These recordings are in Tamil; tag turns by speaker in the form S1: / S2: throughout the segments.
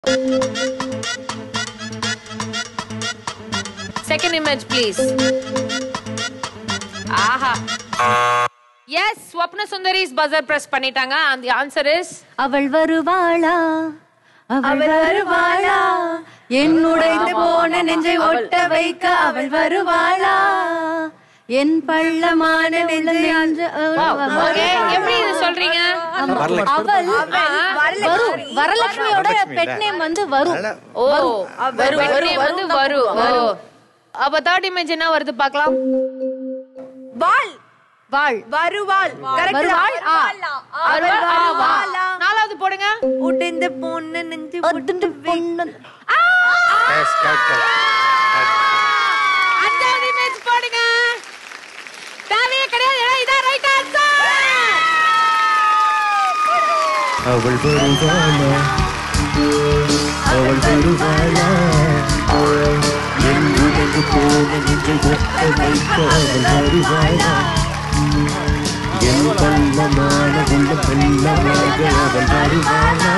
S1: செகண்ட் இமேஜ் ப்ளீஸ் ஆஹா yes Swapna Sundaris buzzer press பண்ணிட்டாங்க அந்த ஆன்சர் இஸ்
S2: அவள் வருவாளா அவள் வருவாளா என்னுடைய போன நெஞ்சை ஒட்ட வைக்க அவள் வருவாளா என் பள்ளமான நெஞ்சை அஞ்ச
S1: ஓகே எப்படி இது சொல்றீங்க
S2: அவள் வரும் வரலட்சுமியோட பெட் நேம் வந்து வரும்
S1: ஓ வரும் வரும் வந்து வரும் ஓ அப்ப தேர்ட் இமேஜ் என்ன வருது பார்க்கலாம்
S3: வால்
S2: வாழ்
S3: வருவாள் கரெக்ட்
S2: வருவாள் ஆ
S1: வருவாள், ஆ, வா. நாலாவது போடுங்க
S3: உடைந்த பொண்ணு நெஞ்சு
S2: ஒட்டுண்டு பொண்ணு
S4: Yes, correct, correct.
S1: அஞ்சாவது இமேஜ் போடுங்க தேவையே கிடையாது ஏன்னா இதான் ரைட் ஆன்சர்
S5: அவள் வருவாளா அவள் வருவாளா என் உடம்பு போன நெஞ்சை ஒட்ட வைக்க அவள் வருவாளா என் பள்ளமான உள்ள வெள்ளமாக அவள் வருவாளா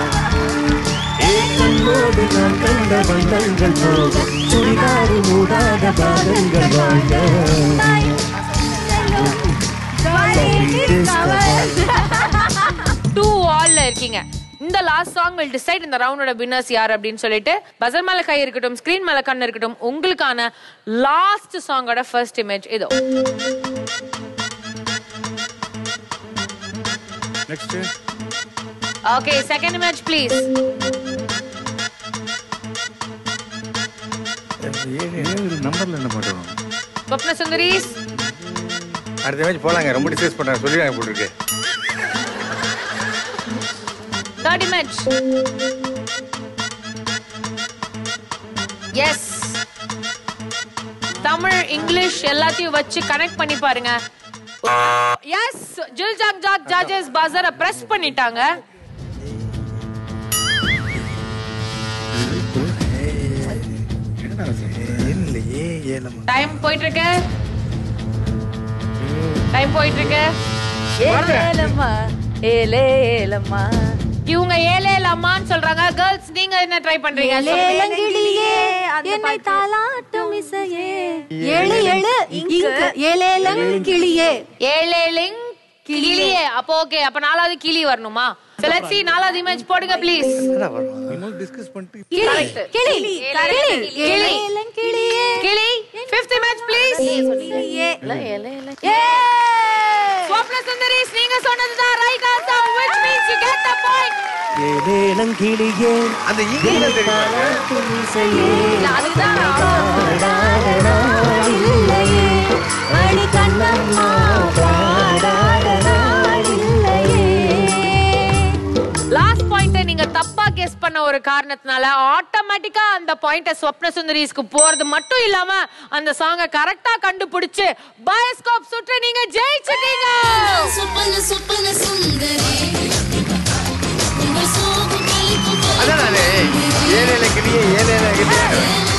S5: ஏக்கண்ணோடு நான் கண்ட வண்ணங்கள் போக சுடிகாரு மூடாத பாதங்கள் வாழ்க
S1: டூ ஆல்ல இருக்கீங்க இந்த லாஸ்ட் சாங் will decide இந்த ரவுண்டோட வின்னர்ஸ் யார் அப்படின்னு சொல்லிட்டு பசர் மேல கை இருக்கட்டும் ஸ்கிரீன் மேல கண் இருக்கட்டும் உங்களுக்கான லாஸ்ட் சாங்கோட ஃபர்ஸ்ட் இமேஜ் இதோ
S4: Next.
S1: Okay second image please
S4: ஏழு நம்பர்ல என்ன பண்றோம்
S1: ஸ்வப்ன சுந்தரிஸ்
S4: அடுத்த மேட்ச் போலாங்க ரொம்ப டிஸ்கஸ் பண்றாங்க சொல்லிடுறாங்க போட்டுருக்கு
S1: third image yes Tamil English எல்லாத்தையும் வச்சு கனெக்ட் பண்ணி பாருங்க எஸ் ஜில் ஜாக் ஜாக் ஜாஜஸ் பஸரை பிரஸ் பண்ணிட்டாங்க
S4: இல்லையே ஏழு
S1: டைம் போயிட்டு இருக்கு டைம் போயிட்டு இருக்கு
S2: ஏலேலம்மா ஏலேலம்மா
S1: இவங்க ஏலே லம்மான்னு சொல்றாங்க கேர்ள்ஸ் நீங்க என்ன ட்ரை பண்றீங்க சொல்லுங்க.
S2: ஏலங்கிளியே என்னை தாளாட்டும் இசையே ஏழு ஏழு இங்கு ஏலேலங்கிளியே
S1: ஏழேலிங் கிளியே அப்போ ஓகே அப்ப நாலாவது கிளி வரணுமா செலக்ட் நாலாவது இமேஜ் போடுங்க ப்ளீஸ்
S4: என்னடா வரும் இன்னும் டிஸ்கஸ் பண்ணிட்டு
S2: கிளி கிளி கிளி
S1: கிளி.
S2: ஏலேலங்கிளியே
S1: கிளி ஃபிஃப்த் இமேஜ் ப்ளீஸ்
S2: ஏ
S1: ஸ்வப்ன சுந்தரிஸ் நீங்க சொன்னதுதான் right answer which means you get the point
S5: ஏலேலங்கிளியே
S4: அந்த இங்கிலீஷ் தெரியுமா
S5: தாளாட்டும் இசையே
S1: அதுதான்
S5: பாடாத நாளில்லையே
S2: மணி கண்ணம்மா பாடாத நாளில்லையே
S1: லாஸ்ட் பாயிண்ட நீங்க தப்பா கெஸ் பண்ண ஒரு காரணத்தினால ஆட்டோமேட்டிக்கா அந்த பாயிண்ட ஸ்வப்ன சுந்தரிஸ்க்கு போறது மட்டும் இல்லாம அந்த சாங்க கரெக்டா கண்டுபிடிச்சு பயோஸ்கோப் சுற்று நீங்க ஜெயிச்சிட்டீங்க
S6: சொப்பன சொப்பன சுந்தரி உங்கள் சோகம் கலைக்கும்
S4: அதான் நானு ஏழு ஏழு கிளியே ஏழு ஏழு கிளியே